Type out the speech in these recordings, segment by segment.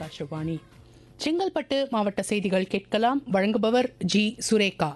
ஆகாஷவாணி செங்கல்பட்டு மாவட்ட செய்திகள் கேட்கலாம் வழங்குபவர் ஜி சுரேகா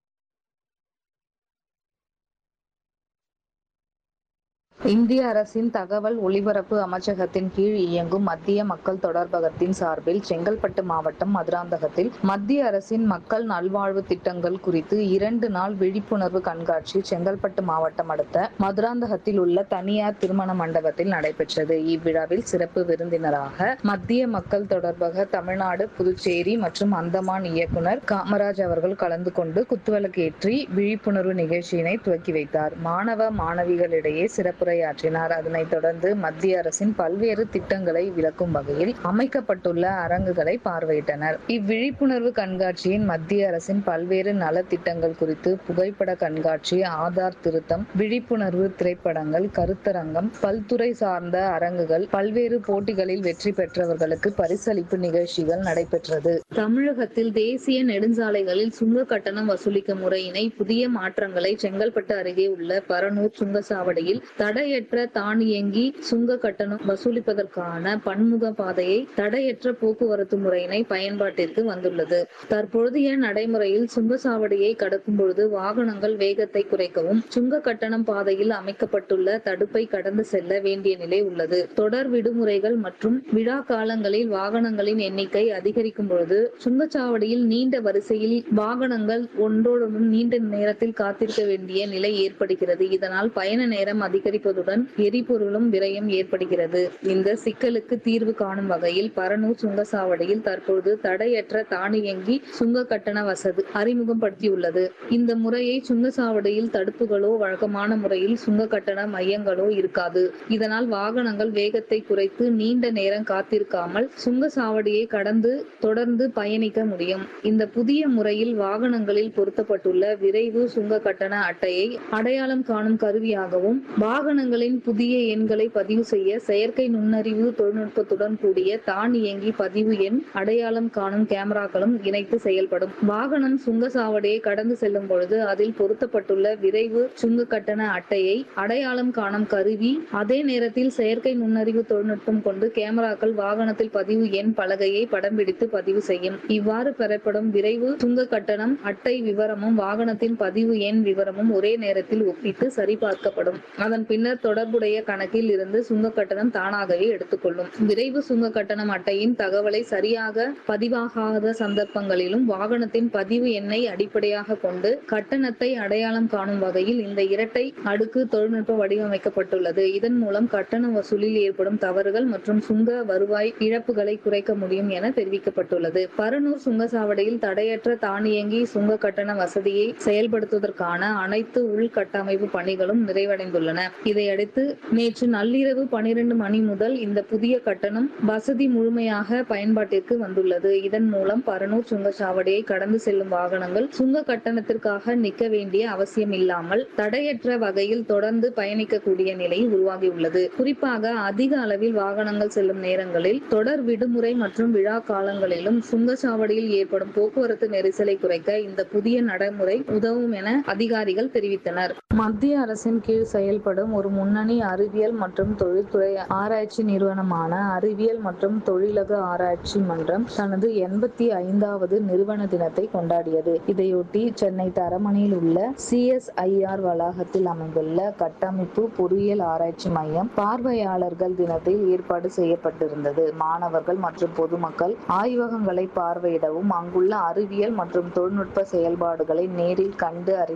இந்திய அரசின் தகவல் ஒலிபரப்பு அமைச்சகத்தின் கீழ் இயங்கும் மத்திய மக்கள் தொடர்பகத்தின் சார்பில் செங்கல்பட்டு மாவட்டம் மதுராந்தகத்தில் மத்திய அரசின் மக்கள் நல்வாழ்வு திட்டங்கள் குறித்து இரண்டு நாள் விழிப்புணர்வு கண்காட்சி செங்கல்பட்டு மாவட்டம் அடுத்த மதுராந்தகத்தில் உள்ள தனியார் திருமண மண்டபத்தில் நடைபெற்றது இவ்விழாவில் சிறப்பு விருந்தினராக மத்திய மக்கள் தொடர்பக தமிழ்நாடு புதுச்சேரி மற்றும் அந்தமான் இயக்குனர் காமராஜ் அவர்கள் கலந்து கொண்டு குத்துவிளக்கு ஏற்றி விழிப்புணர்வு நிகழ்ச்சியினை துவக்கி வைத்தார் மாணவ மாணவிகளிடையே சிறப்புரையாற்றினார் அதனைத் தொடர்ந்து மத்திய அரசின் பல்வேறு திட்டங்களை விளக்கும் வகையில் அமைக்கப்பட்டுள்ள அரங்குகளை பார்வையிட்டனர் இவ்விழிப்புணர்வு கண்காட்சியின் மத்திய அரசின் பல்வேறு நலத்திட்டங்கள் குறித்து புகைப்பட கண்காட்சி ஆதார் திருத்தம் விழிப்புணர்வு திரைப்படங்கள் கருத்தரங்கம் பல்துறை சார்ந்த அரங்குகள் பல்வேறு போட்டிகளில் வெற்றி பெற்றவர்களுக்கு பரிசளிப்பு நிகழ்ச்சிகள் நடைபெற்றது தமிழகத்தில் தேசிய நெடுஞ்சாலைகளில் சுங்க கட்டணம் வசூலிக்கும் முறையினை புதிய மாற்றங்களை செங்கல்பட்டு அருகே உள்ள பரனூர் சுங்கச்சாவடியில் தடையற்ற தானியங்கி சுங்க கட்டணம் வசூலிப்பதற்கான பன்முக பாதையை தடையற்ற போக்குவரத்து முறையினை பயன்பாட்டிற்கு வந்துள்ளது தற்பொழுதைய நடைமுறையில் சுங்கச்சாவடியை கடக்கும் பொழுது வாகனங்கள் வேகத்தை குறைக்கவும் சுங்க கட்டணம் பாதையில் அமைக்கப்பட்டுள்ள தடுப்பை கடந்து செல்ல வேண்டிய நிலை உள்ளது தொடர் விடுமுறைகள் மற்றும் விழா காலங்களில் வாகனங்களின் எண்ணிக்கை அதிகரிக்கும் பொழுது சுங்கச்சாவடியில் நீண்ட வரிசையில் வாகனங்கள் ஒன்றோடொன்று நீண்ட நேரத்தில் காத்திருக்க வேண்டிய நிலை ஏற்படுகிறது இதனால் பயண நேரம் அதிகரிப்பதுடன் எரிபொருளும் விரயம் ஏற்படுகிறது இந்த சிக்கலுக்கு தீர்வு காணும் வகையில் பரனூர் சுங்கச்சாவடியில் தற்போது தடையற்ற தானியங்கி சுங்க கட்டண வசதி அறிமுகப்படுத்தியுள்ளது இந்த முறையை சுங்கச்சாவடியில் தடுப்புகளோ வழக்கமான முறையில் சுங்க கட்டண மையங்களோ இருக்காது இதனால் வாகனங்கள் வேகத்தை குறைத்து நீண்ட நேரம் காத்திருக்காமல் சுங்கச்சாவடியை கடந்து தொடர்ந்து பயணிக்க முடியும் இந்த புதிய முறையில் வாகனங்களில் பொருத்தப்பட்டுள்ள விரைவு சுங்க கட்டண அட்டையை அடையாளம் காணும் கருவியாகவும் வாகனங்களின் புதிய எண்களை பதிவு செய்ய செயற்கை நுண்ணறிவு தொழில்நுட்பத்துடன் கூடிய தானியங்கி பதிவு எண் அடையாளம் காணும் கேமராக்களும் இணைத்து செயல்படும் வாகனம் சுங்கச்சாவடியை கடந்து செல்லும் பொழுது அதில் பொருத்தப்பட்டுள்ள விரைவு சுங்க கட்டண அட்டையை அடையாளம் காணும் கருவி அதே நேரத்தில் செயற்கை நுண்ணறிவு தொழில்நுட்பம் கொண்டு கேமராக்கள் வாகனத்தில் பதிவு எண் பலகையை படம் பிடித்து பதிவு செய்யும் இவ்வாறு பெறப்படும் விரைவு சுங்க கட்டணம் அட்டை விவரமும் வாகனத்தின் பதிவு எண் விவரமும் ஒரே நேரத்தில் ஒப்பிட்டு சரிபார்க்கப்படும் அதன் பின்னர் தொடர்புடைய கணக்கில் இருந்து சுங்க கட்டணம் தானாகவே எடுத்துக்கொள்ளும் விரைவு சுங்க கட்டணம் அட்டையின் தகவலை சரியாக பதிவாகாத சந்தர்ப்பங்களிலும் வாகனத்தின் பதிவு எண்ணை அடிப்படையாக கொண்டு கட்டணத்தை அடையாளம் காணும் வகையில் இந்த இரட்டை அடுக்கு தொழில்நுட்பம் வடிவமைக்கப்பட்டுள்ளது இதன் மூலம் கட்டண வசூலில் ஏற்படும் தவறுகள் மற்றும் சுங்க வருவாய் இழப்புகளை குறைக்க முடியும் என தெரிவிக்கப்பட்டுள்ளது பரனூர் சுங்கச்சாவடியில் தடையற்ற தானியங்கி சுங்க கட்டண வசதியை செயல்படுத்துவதற்கான அனைத்து உள்கட்டமைப்பு பணிகளும் நிறைவடைந்துள்ளன இதையடுத்து நேற்று நள்ளிரவு பனிரெண்டு மணி முதல் இந்த புதிய கட்டணம் வசதி முழுமையாக பயன்பாட்டிற்கு வந்துள்ளது இதன் மூலம் பரனூர் சுங்கச்சாவடியை கடந்து செல்லும் வாகனங்கள் சுங்க கட்டணத்திற்காக நிற்க வேண்டிய அவசியம் இல்லாமல் தடையற்ற வகையில் தொடர்ந்து பயணிக்கக்கூடிய நிலை உருவாகியுள்ளது குறிப்பாக அதிக அளவில் வாகனங்கள் செல்லும் நேரங்களில் தொடர் விடுமுறை மற்றும் விழா காலங்களிலும் சுங்கச்சாவடியில் ஏற்படும் போக்குவரத்து நெரிசலை குறைக்க இந்த புதிய நடைமுறை உதவும் என அதிகாரிகள் தெரிவித்தனர் மத்திய அரசின் கீழ் செயல்படும் ஒரு முன்னணி அறிவியல் மற்றும் தொழில்துறை ஆராய்ச்சி நிறுவனமான அறிவியல் மற்றும் தொழிலக ஆராய்ச்சி மன்றம் தனது எண்பத்தி ஐந்தாவது நிறுவன தினத்தை கொண்டாடியது இதையொட்டி சென்னை தரமணியில் உள்ள சிஎஸ்ஐஆர் வளாகத்தில் அமைந்துள்ள கட்டமைப்பு பொறியியல் ஆராய்ச்சி மையம் பார்வையாளர்கள் தினத்தில் ஏற்பாடு செய்யப்பட்டிருந்தது மாணவர்கள் மற்றும் பொதுமக்கள் ஆய்வகங்களை பார்வையிடவும் அங்குள்ள அறிவியல் மற்றும் தொழில்நுட்ப செயல்பாடுகளை நேரில் கண்டு அறி